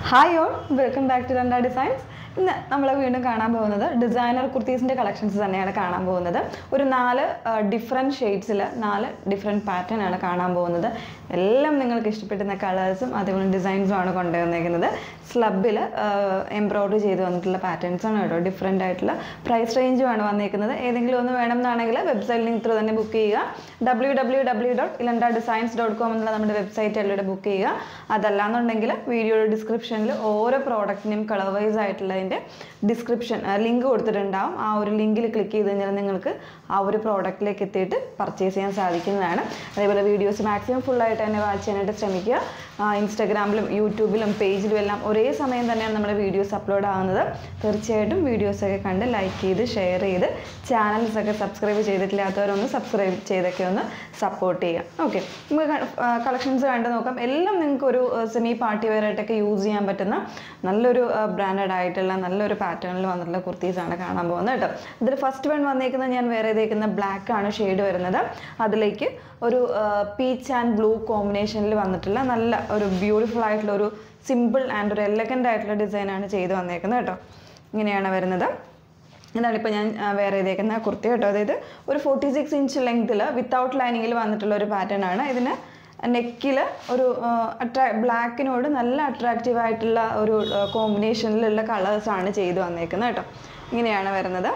Hi all welcome back to രണ്ടാ Designs ഇന്ന് നമ്മൾ വീണ്ടും കാണാൻ പോകുന്നത് ഡിസൈനർ കുർത്തീസിൻ്റെ കളക്ഷൻസ് തന്നെയാണ് കാണാൻ പോകുന്നത് ഒരു നാല് ഡിഫറെൻറ്റ് ഷെയ്ഡ്സിൽ നാല് ഡിഫറെൻറ്റ് പാറ്റേൺ ആണ് കാണാൻ പോകുന്നത് എല്ലാം നിങ്ങൾക്ക് ഇഷ്ടപ്പെടുന്ന കളേഴ്സും അതേപോലെ ഡിസൈൻസും ആണ് കൊണ്ടുവന്നേക്കുന്നത് സ്ലബിൽ എംബ്രോയ്ഡറി ചെയ്ത് വന്നിട്ടുള്ള പാറ്റേൺസ് ആണ് കേട്ടോ ഡിഫറെൻ്റ് ആയിട്ടുള്ള പ്രൈസ് റേഞ്ചും ആണ് വന്നേക്കുന്നത് ഏതെങ്കിലും ഒന്ന് വേണം എന്നാണെങ്കിൽ വെബ്സൈറ്റിൽ ലിങ്ക് ത്രൂ തന്നെ ബുക്ക് ചെയ്യുക W W W dot Elanda Designs dot com എന്നുള്ള നമ്മുടെ വെബ്സൈറ്റിലൂടെ ബുക്ക് ചെയ്യുക അതല്ലാന്നുണ്ടെങ്കിൽ വീഡിയോയുടെ ഡിസ്ക്രിപ്ഷനിൽ ഓരോ പ്രോഡക്റ്റിനും കളർ വൈസ് ആയിട്ടുള്ളതിൻ്റെ ഡിസ്ക്രിപ്ഷൻ ലിങ്ക് കൊടുത്തിട്ടുണ്ടാവും ആ ഒരു ലിങ്കിൽ ക്ലിക്ക് ചെയ്ത് കഴിഞ്ഞാൽ നിങ്ങൾക്ക് ആ ഒരു പ്രോഡക്റ്റിലേക്ക് എത്തിയിട്ട് പർച്ചേസ് ചെയ്യാൻ സാധിക്കുന്നതാണ് അതേപോലെ വീഡിയോസ് മാക്സിമം ഫുള്ളായിട്ട് തന്നെ വാച്ച് ചെയ്യാനായിട്ട് ശ്രമിക്കുക ഇൻസ്റ്റാഗ്രാമിലും യൂട്യൂബിലും പേജിലും എല്ലാം ഒരേ സമയം തന്നെയാണ് നമ്മുടെ വീഡിയോസ് അപ്ലോഡ് ആകുന്നത് തീർച്ചയായിട്ടും വീഡിയോസൊക്കെ കണ്ട് ലൈക്ക് ചെയ്ത് ഷെയർ ചെയ്ത് ചാനൽസൊക്കെ സബ്സ്ക്രൈബ് ചെയ്തിട്ടില്ലാത്തവരൊന്ന് സബ്സ്ക്രൈബ് ചെയ്തൊക്കെ ഒന്ന് സപ്പോർട്ട് ചെയ്യാം ഓക്കെ നമുക്ക് കളക്ഷൻസ് കണ്ട് നോക്കാം എല്ലാം നിങ്ങൾക്ക് ഒരു സെമി പാർട്ടി വെയർ ആയിട്ടൊക്കെ യൂസ് ചെയ്യാൻ പറ്റുന്ന നല്ലൊരു ബ്രാൻഡഡ് ആയിട്ടുള്ള നല്ലൊരു പാറ്റേണിൽ വന്നിട്ടുള്ള കുർത്തീസാണ് കാണാൻ പോകുന്നത് കേട്ടോ ഇതിൽ ഫസ്റ്റ് വൺ വന്നേക്കുന്നത് ഞാൻ വേറെ ഇതേക്കുന്ന ബ്ലാക്ക് ആണ് ഷെയ്ഡ് വരുന്നത് അതിലേക്ക് ഒരു പീച്ച് ആൻഡ് ബ്ലൂ കോമ്പിനേഷനിൽ വന്നിട്ടുള്ള നല്ല ഒരു ബ്യൂട്ടിഫുൾ ആയിട്ടുള്ള ഒരു സിമ്പിൾ ആൻഡ് ഒരു എലഗൻ്റ് ആയിട്ടുള്ള ഡിസൈനാണ് ചെയ്ത് വന്നേക്കുന്നത് കേട്ടോ ഇങ്ങനെയാണ് വരുന്നത് ഇതാണ് ഇപ്പോൾ ഞാൻ ആ, വേറെ ഇതേക്കുന്ന കുർത്തി കേട്ടോ അതായത് ഒരു ഫോർട്ടി സിക്സ് ഇഞ്ച് ലെങ്ത്തിൽ വിത്തൗട്ട് ലൈനിങ്ങിൽ വന്നിട്ടുള്ള ഒരു പാറ്റേൺ ആണ് ഇതിന് നെക്കിൽ ഒരു അട്രാ ബ്ലാക്കിനോട് നല്ല അട്രാക്റ്റീവ് ആയിട്ടുള്ള ഒരു കോമ്പിനേഷനിലുള്ള കളേഴ്സാണ് ചെയ്ത് വന്നേക്കുന്നത് കേട്ടോ ഇങ്ങനെയാണ് വരുന്നത്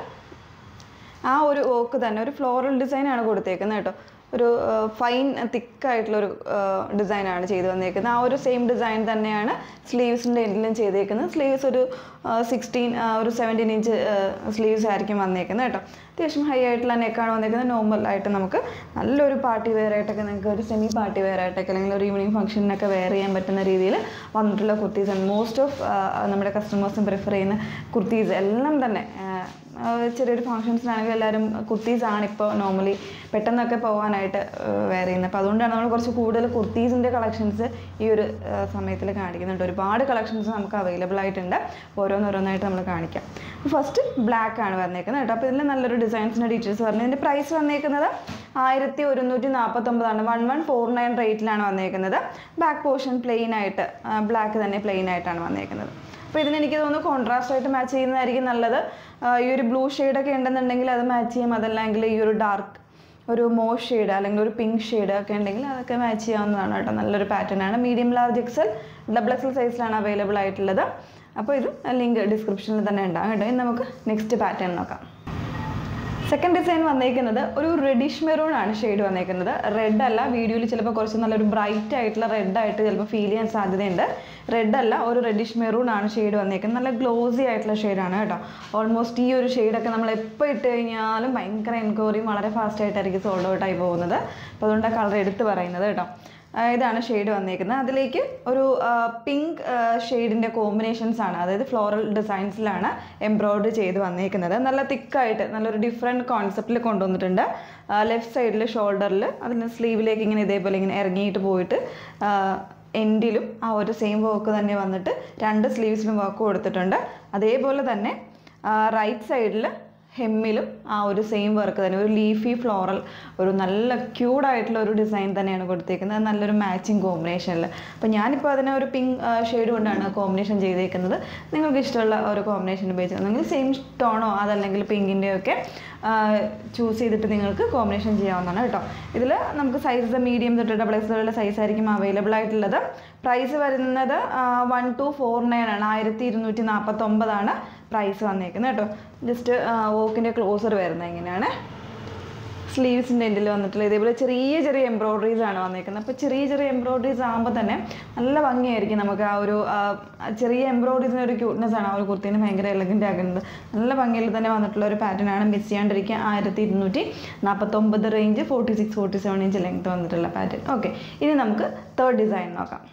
ആ ഒരു ഓക്ക് തന്നെ ഒരു ഫ്ലോറൽ ഡിസൈനാണ് കൊടുത്തേക്കുന്നത് കേട്ടോ ഒരു ഫൈൻ തിക്കായിട്ടുള്ളൊരു ഡിസൈനാണ് ചെയ്ത് വന്നേക്കുന്നത് ആ ഒരു സെയിം ഡിസൈൻ തന്നെയാണ് സ്ലീവ്സിൻ്റെ എൻഡിലും ചെയ്തേക്കുന്നത് സ്ലീവ്സ് ഒരു സിക്സ്റ്റീൻ ഒരു സെവൻറ്റീൻ ഇഞ്ച് സ്ലീവ്സ് ആയിരിക്കും വന്നേക്കുന്നത് കേട്ടോ അത്യാവശ്യം ഹൈ ആയിട്ടുള്ള നെക്കാണ് വന്നേക്കുന്നത് നോർമൽ ആയിട്ട് നമുക്ക് നല്ലൊരു പാർട്ടി വെയർ ആയിട്ടൊക്കെ നിങ്ങൾക്ക് ഒരു സെമി പാർട്ടി വെയർ ആയിട്ടൊക്കെ അല്ലെങ്കിൽ ഒരു ഈവനിങ് ഫംഗ്ഷനൊക്കെ വെയർ ചെയ്യാൻ പറ്റുന്ന രീതിയിൽ വന്നിട്ടുള്ള കുർത്തീസ് ആണ് മോസ്റ്റ് ഓഫ് നമ്മുടെ കസ്റ്റമേഴ്സും പ്രിഫർ ചെയ്യുന്ന കുർത്തീസ് എല്ലാം തന്നെ ആ, ആ, ചെറിയൊരു ഫങ്ഷൻസിനാണെങ്കിൽ എല്ലാവരും കുർത്തീസ് ആണ് ഇപ്പോൾ നോർമലി പെട്ടെന്നൊക്കെ പോകാനായിട്ട് വെയർ ചെയ്യുന്നത് അപ്പോൾ അതുകൊണ്ടാണ് നമ്മൾ കുറച്ച് കൂടുതൽ കുർത്തീസിൻ്റെ കളക്ഷൻസ് ഈ ഒരു സമയത്തിൽ കാണിക്കുന്നുണ്ട് ഒരുപാട് കളക്ഷൻസ് നമുക്ക് അവൈലബിൾ ആയിട്ടുണ്ട് ഓരോന്നോരോന്നായിട്ട് നമ്മൾ കാണിക്കാം ഫസ്റ്റ് ബ്ലാക്ക് ആണ് വന്നേക്കുന്നത് കേട്ടോ അപ്പോൾ ഇതിൽ നല്ലൊരു ഡിസൈൻസിൻ്റെ ഡീറ്റെയിൽസ് പറഞ്ഞു ഇതിൻ്റെ പ്രൈസ് വന്നേക്കുന്നത് ആയിരത്തി ഒരുന്നൂറ്റി നാൽപ്പത്തൊമ്പതാണ് വൺ വൺ ഫോർ നയൻ റേറ്റിലാണ് വന്നേക്കുന്നത് ബാക്ക് പോർഷൻ പ്ലെയിൻ ആയിട്ട് ബ്ലാക്ക് തന്നെ പ്ലെയിൻ ആയിട്ടാണ് വന്നേക്കുന്നത് അപ്പോൾ ഇതിന് എനിക്ക് തോന്നുന്നു കോൺട്രാസ്റ്റ് ആയിട്ട് മാച്ച് ചെയ്യുന്നതായിരിക്കും നല്ലത് ആ, ഈ ഒരു ബ്ലൂ ഷെയ്ഡൊക്കെ ഉണ്ടെന്നുണ്ടെങ്കിൽ അത് മാച്ച് ചെയ്യും അതല്ലെങ്കിൽ ഈ ഒരു ഡാർക്ക് ഒരു മോ ഷെയ്ഡ് അല്ലെങ്കിൽ ഒരു പിങ്ക് ഷെയ്ഡ് ഒക്കെ ഉണ്ടെങ്കിൽ അതൊക്കെ മാച്ച് ചെയ്യാവുന്നതാണ് കേട്ടോ നല്ലൊരു പാറ്റേൺ ആണ് medium large XL double XL സൈസിലാണ് അവൈലബിൾ ആയിട്ടുള്ളത് അപ്പോൾ ഇത് ലിങ്ക് ഡിസ്ക്രിപ്ഷനിൽ തന്നെ ഉണ്ടാകും കേട്ടോ ഇനി നമുക്ക് നെക്സ്റ്റ് പാറ്റേൺ നോക്കാം സെക്കൻഡ് ഡിസൈൻ വന്നേക്കുന്നത് ഒരു റെഡിഷ് മെറൂൺ ആണ് ഷെയ്ഡ് വന്നേക്കുന്നത് റെഡ് അല്ല വീഡിയോയിൽ ചിലപ്പോൾ കുറച്ച് നല്ലൊരു ബ്രൈറ്റ് ആയിട്ടുള്ള റെഡ് ആയിട്ട് ചിലപ്പോൾ ഫീൽ ചെയ്യാൻ സാധ്യതയുണ്ട് റെഡ് അല്ല ഒരു റെഡിഷ് മെറൂൺ ആണ് ഷെയ്ഡ് വന്നേക്കുന്നത് നല്ല ഗ്ലോസി ആയിട്ടുള്ള ഷെയ്ഡാണ് കേട്ടോ ഓൾമോസ്റ്റ് ഈ ഒരു ഷെയ്ഡൊക്കെ നമ്മൾ എപ്പോൾ ഇട്ട് കഴിഞ്ഞാലും ഭയങ്കര എൻക്വയറിയും വളരെ ഫാസ്റ്റ് ആയിട്ടായിരിക്കും സോൾഡ് ഔട്ട് ആയി പോകുന്നത് അപ്പോൾ അതുകൊണ്ട് ആ കളർ എടുത്ത് പറയുന്നത് കേട്ടോ ആ, ഇതാണ് ഷെയ്ഡ് വന്നേക്കുന്നത് അതിലേക്ക് ഒരു പിങ്ക് ഷെയ്ഡിൻ്റെ കോമ്പിനേഷൻസ് ആണ് അതായത് ഫ്ലോറൽ ഡിസൈൻസിലാണ് എംബ്രോയ്ഡറി ചെയ്ത് വന്നേക്കുന്നത് നല്ല തിക്കായിട്ട് നല്ലൊരു ഡിഫറെൻറ്റ് കോൺസെപ്റ്റിൽ കൊണ്ടുവന്നിട്ടുണ്ട് ലെഫ്റ്റ് സൈഡിൽ ഷോൾഡറിൽ അതിന് സ്ലീവിലേക്ക് ഇങ്ങനെ ഇതേപോലെ ഇങ്ങനെ ഇറങ്ങിയിട്ട് പോയിട്ട് എൻഡിലും ആ ഒരു സെയിം വർക്ക് തന്നെ വന്നിട്ട് രണ്ട് സ്ലീവ്സിലും വർക്ക് കൊടുത്തിട്ടുണ്ട് അതേപോലെ തന്നെ റൈറ്റ് സൈഡിൽ ഹെമ്മിലും ആ ഒരു സെയിം വർക്ക് തന്നെ ഒരു ലീഫി ഫ്ലോറൽ ഒരു നല്ല ക്യൂഡായിട്ടുള്ള ഒരു ഡിസൈൻ തന്നെയാണ് കൊടുത്തേക്കുന്നത് അത് നല്ലൊരു മാച്ചിങ് കോമ്പിനേഷനിൽ അപ്പോൾ ഞാനിപ്പോൾ അതിനെ ഒരു പിങ്ക് ഷെയ്ഡ് കൊണ്ടാണ് കോമ്പിനേഷൻ ചെയ്തേക്കുന്നത് നിങ്ങൾക്ക് ഇഷ്ടമുള്ള ഒരു കോമ്പിനേഷൻ ഉപയോഗിച്ച് നിങ്ങൾ സെയിം ടോണോ അതല്ലെങ്കിൽ പിങ്കിൻ്റെയോ ഒക്കെ ചൂസ് ചെയ്തിട്ട് നിങ്ങൾക്ക് കോമ്പിനേഷൻ ചെയ്യാവുന്നതാണ് കേട്ടോ ഇതിൽ നമുക്ക് സൈസ് മീഡിയം തൊട്ട് ഡബിൾ എക്സ് വരെയുള്ള സൈസ് ആയിരിക്കും അവൈലബിൾ ആയിട്ടുള്ളത് പ്രൈസ് വരുന്നത് വൺ ടു ഫോർ നയൻ ആണ് ആയിരത്തി ഇരുന്നൂറ്റി നാൽപ്പത്തൊമ്പതാണ് പ്രൈസ് വന്നേക്കുന്നത് കേട്ടോ ജസ്റ്റ് വോക്കിൻ്റെ ക്ലോസർ വരുന്നത് എങ്ങനെയാണ് സ്ലീവ്സിൻ്റെ എൻഡിൽ വന്നിട്ടുള്ള ഇതേപോലെ ചെറിയ ചെറിയ എംബ്രോയ്ഡറീസ് ആണ് വന്നേക്കുന്നത് അപ്പോൾ ചെറിയ ചെറിയ എംബ്രോയ്ഡറീസ് ആകുമ്പോൾ തന്നെ നല്ല ഭംഗിയായിരിക്കും നമുക്ക് ആ ഒരു ആ, ചെറിയ എംബ്രോയ്ഡറീസിൻ്റെ ഒരു ക്യൂട്ട്നെസ് ആണ് ആ ഒരു കുർത്തീനെ ഭയങ്കര എലഗൻ്റ് ആക്കുന്നത് നല്ല ഭംഗിയിൽ തന്നെ വന്നിട്ടുള്ള ഒരു പാറ്റേൺ ആണ് മിസ് ചെയ്യാണ്ടിരിക്കുക ആയിരത്തി ഇരുന്നൂറ്റി നാൽപ്പത്തൊമ്പത് range forty six forty seven inch length വന്നിട്ടുള്ള പാറ്റേൺ ഓക്കെ ഇനി നമുക്ക് തേർഡ് ഡിസൈൻ നോക്കാം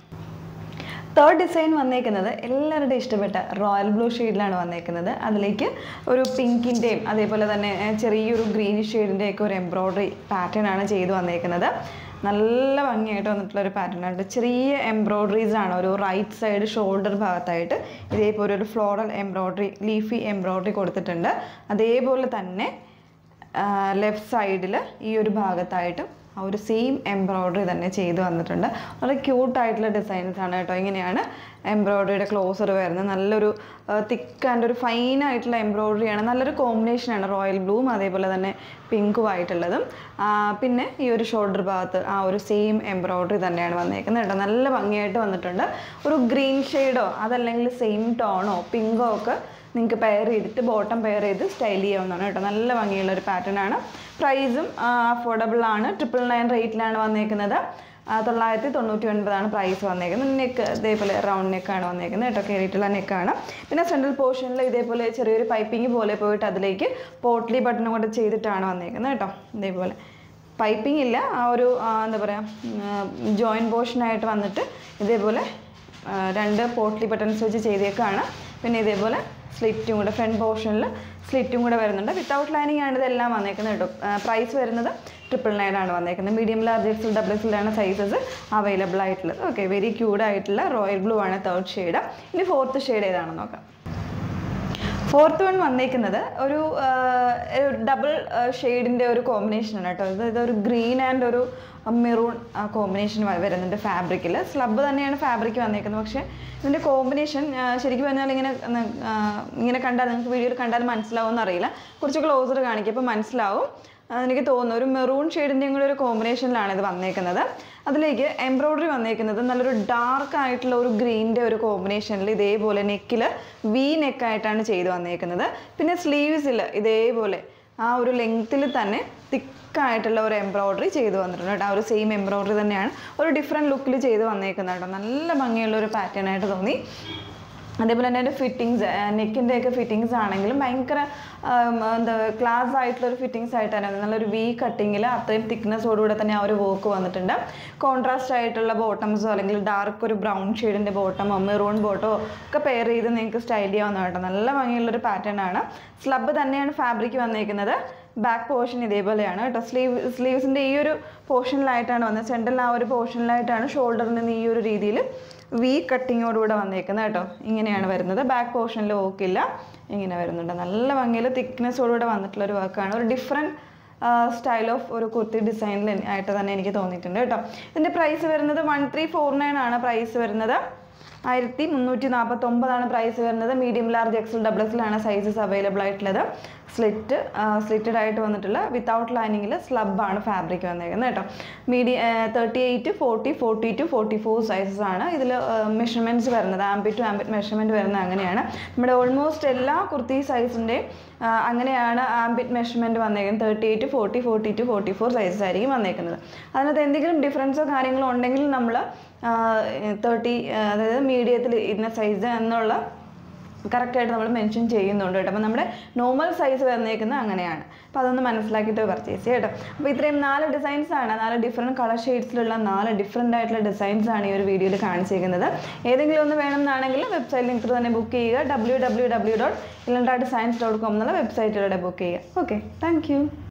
തേർഡ് ഡിസൈൻ വന്നേക്കുന്നത് എല്ലാവരുടെയും ഇഷ്ടപ്പെട്ട റോയൽ ബ്ലൂ ഷെയ്ഡിലാണ് വന്നേക്കുന്നത് അതിലേക്ക് ഒരു പിങ്കിൻ്റെയും അതേപോലെ തന്നെ ഏർ, ചെറിയൊരു ഗ്രീൻ ഷെയ്ഡിൻ്റെയൊക്കെ ഒരു എംബ്രോയ്ഡറി പാറ്റേൺ ആണ് ചെയ്ത് വന്നേക്കുന്നത് നല്ല ഭംഗിയായിട്ട് വന്നിട്ടുള്ള ഒരു പാറ്റേൺ ആണ് ചെറിയ എംബ്രോയ്ഡറീസ് ആണ് ഒരു റൈറ്റ് സൈഡ് ഷോൾഡർ ഭാഗത്തായിട്ട് ഇതേപോലെ ഒരു ഫ്ലോറൽ എംബ്രോയ്ഡറി ലീഫി എംബ്രോയ്ഡറി കൊടുത്തിട്ടുണ്ട് അതേപോലെ തന്നെ ലെഫ്റ്റ് സൈഡിൽ ഈ ഒരു ഭാഗത്തായിട്ടും ആ ഒരു സെയിം എംബ്രോയ്ഡറി തന്നെ ചെയ്ത് വന്നിട്ടുണ്ട് വളരെ ക്യൂട്ടായിട്ടുള്ള ഡിസൈൻസ് ആണ് കേട്ടോ ഇങ്ങനെയാണ് എംബ്രോയ്ഡറിയുടെ ക്ലോസർ വരുന്നത് നല്ലൊരു തിക്ക് ആൻഡ് ഒരു ഫൈൻ ആയിട്ടുള്ള എംബ്രോയ്ഡറിയാണ് നല്ലൊരു കോമ്പിനേഷനാണ് റോയൽ ബ്ലൂവും അതേപോലെ തന്നെ പിങ്കും ആയിട്ടുള്ളതും ആ, പിന്നെ ഈ ഒരു ഷോൾഡർ ഭാഗത്ത് ആ ഒരു സെയിം എംബ്രോയ്ഡറി തന്നെയാണ് വന്നേക്കുന്നത് കേട്ടോ നല്ല ഭംഗിയായിട്ട് വന്നിട്ടുണ്ട് ഒരു ഗ്രീൻ ഷെയ്ഡോ അതല്ലെങ്കിൽ സെയിം ടോണോ പിങ്കോ ഒക്കെ നിങ്ങൾക്ക് പെയർ ചെയ്തിട്ട് ബോട്ടം പെയർ ചെയ്ത് സ്റ്റൈൽ ചെയ്യാവുന്നതാണ് കേട്ടോ നല്ല ഭംഗിയുള്ള ഒരു പാറ്റേൺ ആണ് പ്രൈസും അഫോർഡബിൾ ആണ് ട്രിപ്പിൾ നയൻ റേറ്റിലാണ് വന്നേക്കുന്നത് ആ, തൊള്ളായിരത്തി തൊണ്ണൂറ്റി ഒൻപതാണ് പ്രൈസ് വന്നേക്കുന്നത് നെക്ക് ഇതേപോലെ റൗണ്ട് നെക്കാണ് വന്നേക്കുന്നത് കേട്ടോ കയറിയിട്ടുള്ള നെക്കാണ് പിന്നെ സെൻട്രൽ പോർഷനിൽ ഇതേപോലെ ചെറിയൊരു പൈപ്പിംഗ് പോലെ പോയിട്ട് അതിലേക്ക് പോട്ട്ലി ബട്ടണും കൂടെ ചെയ്തിട്ടാണ് വന്നേക്കുന്നത് കേട്ടോ ഇതേപോലെ പൈപ്പിംഗ് ഇല്ല ആ ഒരു ആ, എന്താ പറയുക ജോയിൻറ്റ് പോർഷനായിട്ട് വന്നിട്ട് ഇതേപോലെ ആ, രണ്ട് പോട്ട്ലി ബട്ടൺസ് വെച്ച് ചെയ്തേക്കാണ് പിന്നെ ഇതേപോലെ സ്ലിറ്റും കൂടെ ഫ്രണ്ട് പോർഷനിൽ സ്ലിറ്റും കൂടെ വരുന്നുണ്ട് വിത്തൗട്ട് ലൈനിങ് ആണ് ഇതെല്ലാം വന്നേക്കുന്നത് കേട്ടോ പ്രൈസ് വരുന്നത് ട്രിപ്പിൾ നയൻ ആണ് വന്നേക്കുന്നത് മീഡിയം ലാർജ് എക്സൽ ഡബിൾ എക്സലാണ് സൈസസ് അവൈലബിൾ ആയിട്ടുള്ളത് ഓക്കെ വെരി ക്യൂഡ് ആയിട്ടുള്ള റോയൽ ബ്ലൂ ആണ് തേർഡ് ഷെയ്ഡ് ഇനി ഫോർത്ത് ഷെയ്ഡ് ഏതാണെന്ന് നോക്കാം ഫോർത്ത് വൺ വന്നേക്കുന്നത് ഒരു ഡബിൾ ഷെയ്ഡിൻ്റെ ഒരു കോമ്പിനേഷനാണ് കേട്ടോ ഇത് ഇതൊരു ഗ്രീൻ ആൻഡ് ഒരു മെറൂൺ കോമ്പിനേഷൻ വരുന്നുണ്ട് ഫാബ്രിക്കിൽ സ്ലബ് തന്നെയാണ് ഫാബ്രിക് വന്നേക്കുന്നത് പക്ഷേ ഇതിൻ്റെ കോമ്പിനേഷൻ ശരിക്കും പറഞ്ഞാൽ ഇങ്ങനെ ആ, ഇങ്ങനെ കണ്ടാൽ നിങ്ങൾക്ക് വീഡിയോയിൽ കണ്ടാൽ മനസ്സിലാവുമെന്ന് അറിയില്ല കുറച്ച് ക്ലോസർ കാണിക്കും അപ്പോൾ മനസ്സിലാവും ആ, എനിക്ക് തോന്നുന്നു ഒരു മെറൂൺ ഷെയ്ഡിൻ്റെയും കൂടെ ഒരു കോമ്പിനേഷനിലാണ് ഇത് വന്നേക്കുന്നത് അതിലേക്ക് എംബ്രോയ്ഡറി വന്നേക്കുന്നത് നല്ലൊരു ഡാർക്ക് ആയിട്ടുള്ള ഒരു ഗ്രീൻ്റെ ഒരു കോമ്പിനേഷനിൽ ഇതേപോലെ നെക്കിൽ വി നെക്കായിട്ടാണ് ചെയ്ത് വന്നേക്കുന്നത് പിന്നെ സ്ലീവ്സിൽ ഇതേപോലെ ആ ഒരു ലെങ്ത്തിൽ തന്നെ തിക്കായിട്ടുള്ള ഒരു എംബ്രോയ്ഡറി ചെയ്ത് വന്നിട്ടുണ്ട് കേട്ടോ ആ ഒരു സെയിം എംബ്രോയ്ഡറി തന്നെയാണ് ഒരു ഡിഫറെൻറ്റ് ലുക്കിൽ ചെയ്ത് വന്നേക്കുന്നത് കേട്ടോ നല്ല ഭംഗിയുള്ള ഒരു പാറ്റേൺ ആയിട്ട് തോന്നി അതേപോലെ തന്നെ അതിൻ്റെ ഫിറ്റിങ്സ് നെക്കിൻ്റെ ഒക്കെ ഫിറ്റിങ്സ് ആണെങ്കിലും ഭയങ്കര ആം, എന്താ ക്ലാസ് ആയിട്ടുള്ള ഒരു ഫിറ്റിങ്സ് ആയിട്ട് തന്നെ വന്നത്. നല്ലൊരു വി കട്ടിങ്ങിൽ അത്രയും തിക്നെസ്സോടുകൂടെ തന്നെ ആ ഒരു വർക്ക് വന്നിട്ടുണ്ട് കോൺട്രാസ്റ്റ് ആയിട്ടുള്ള ബോട്ടംസോ അല്ലെങ്കിൽ ഡാർക്ക് ഒരു ബ്രൗൺ ഷെയ്ഡിൻ്റെ ബോട്ടമോ മെറൂൺ ബോട്ടോ ഒക്കെ പെയർ ചെയ്ത് നിങ്ങൾക്ക് സ്റ്റൈൽ ചെയ്യാവുന്ന കേട്ടോ നല്ല ഭംഗിയുള്ളൊരു പാറ്റേൺ ആണ് സ്ലബ് തന്നെയാണ് ഫാബ്രിക് വന്നേക്കുന്നത് ബാക്ക് പോർഷൻ ഇതേപോലെയാണ് കേട്ടോ സ്ലീവ് സ്ലീവ്സിൻ്റെ ഈ ഒരു പോർഷനിലായിട്ടാണ് വന്നത് സെൻട്രൽ ആ ഒരു പോർഷനിലായിട്ടാണ് ഷോൾഡറിൽ നിന്ന് ഈ ഒരു രീതിയിൽ വി കട്ടിങ്ങോടുകൂടെ വന്നേക്കുന്നത് കേട്ടോ ഇങ്ങനെയാണ് വരുന്നത് ബാക്ക് പോർഷനിൽ ഓക്കില്ല ഇങ്ങനെ വരുന്നുണ്ട് നല്ല ഭംഗിയിൽ തിക്നെസ്സോടുകൂടെ വന്നിട്ടുള്ള ഒരു വർക്കാണ് ഒരു ഡിഫറെൻറ്റ് സ്റ്റൈൽ ഓഫ് ഒരു കുർത്തി ഡിസൈനിൽ ആയിട്ട് തന്നെ എനിക്ക് തോന്നിയിട്ടുണ്ട് കേട്ടോ ഇതിൻ്റെ പ്രൈസ് വരുന്നത് വൺ ത്രീ ഫോർ നയൻ ആണ് പ്രൈസ് വരുന്നത് ആയിരത്തി മുന്നൂറ്റി നാൽപ്പത്തൊമ്പതാണ് പ്രൈസ് വരുന്നത് മീഡിയം ലാർജ് എക്സൽ ഡബിൾ എക്സലാണ് സൈസസ് അവൈലബിൾ ആയിട്ടുള്ളത് സ്ലിറ്റ് സ്ലിറ്റഡ് ആയിട്ട് വന്നിട്ടുള്ള വിത്തൗട്ട് ലൈനിങ്ങിൽ സ്ലബാണ് ഫാബ്രിക് വന്നേക്കുന്നത് കേട്ടോ medium thirty eight forty forty two forty four sizes ആണ് ഇതിൽ മെഷർമെൻറ്റ്സ് വരുന്നത് ആംബിറ്റ് ടു ആംബിറ്റ് മെഷർമെൻറ്റ് വരുന്നത് അങ്ങനെയാണ് നമ്മുടെ ഓൾമോസ്റ്റ് എല്ലാ കുർത്തി സൈസിൻ്റെയും അങ്ങനെയാണ് ആംബിറ്റ് മെഷർമെൻറ്റ് വന്നേക്കുന്നത് thirty eight forty forty two forty four sizes ആയിരിക്കും വന്നേക്കുന്നത് അതിനകത്ത് എന്തെങ്കിലും ഡിഫറൻസോ കാര്യങ്ങളോ ഉണ്ടെങ്കിൽ നമ്മൾ തേർട്ടി അതായത് മീഡിയത്തിൽ ഇന്ന സൈസ് എന്നുള്ള കറക്റ്റായിട്ട് നമ്മൾ മെൻഷൻ ചെയ്യുന്നുണ്ട് കേട്ടോ അപ്പോൾ നമ്മുടെ നോർമൽ സൈസ് വന്നേക്കുന്നത് അങ്ങനെയാണ് അപ്പോൾ അതൊന്ന് മനസ്സിലാക്കിയിട്ട് പർച്ചേസ് ചെയ്യാം കേട്ടോ അപ്പോൾ ഇത്രയും നാല് ഡിസൈൻസ് ആണ് നാല് ഡിഫറെൻറ്റ് കളർ ഷെയ്ഡ്സിലുള്ള നാല് ഡിഫറെൻ്റ് ആയിട്ടുള്ള ഡിസൈൻസ് ആണ് ഈ ഒരു വീഡിയോയിൽ കാണിച്ചിരിക്കുന്നത് ഏതെങ്കിലും ഒന്ന് വേണമെന്നാണെങ്കിൽ വെബ്സൈറ്റ് ലിങ്ക് തന്നെ ബുക്ക് ചെയ്യുക W W W dot Elanda Designs dot com എന്നുള്ള വെബ്സൈറ്റിലൂടെ ബുക്ക് ചെയ്യുക ഓക്കെ താങ്ക് യു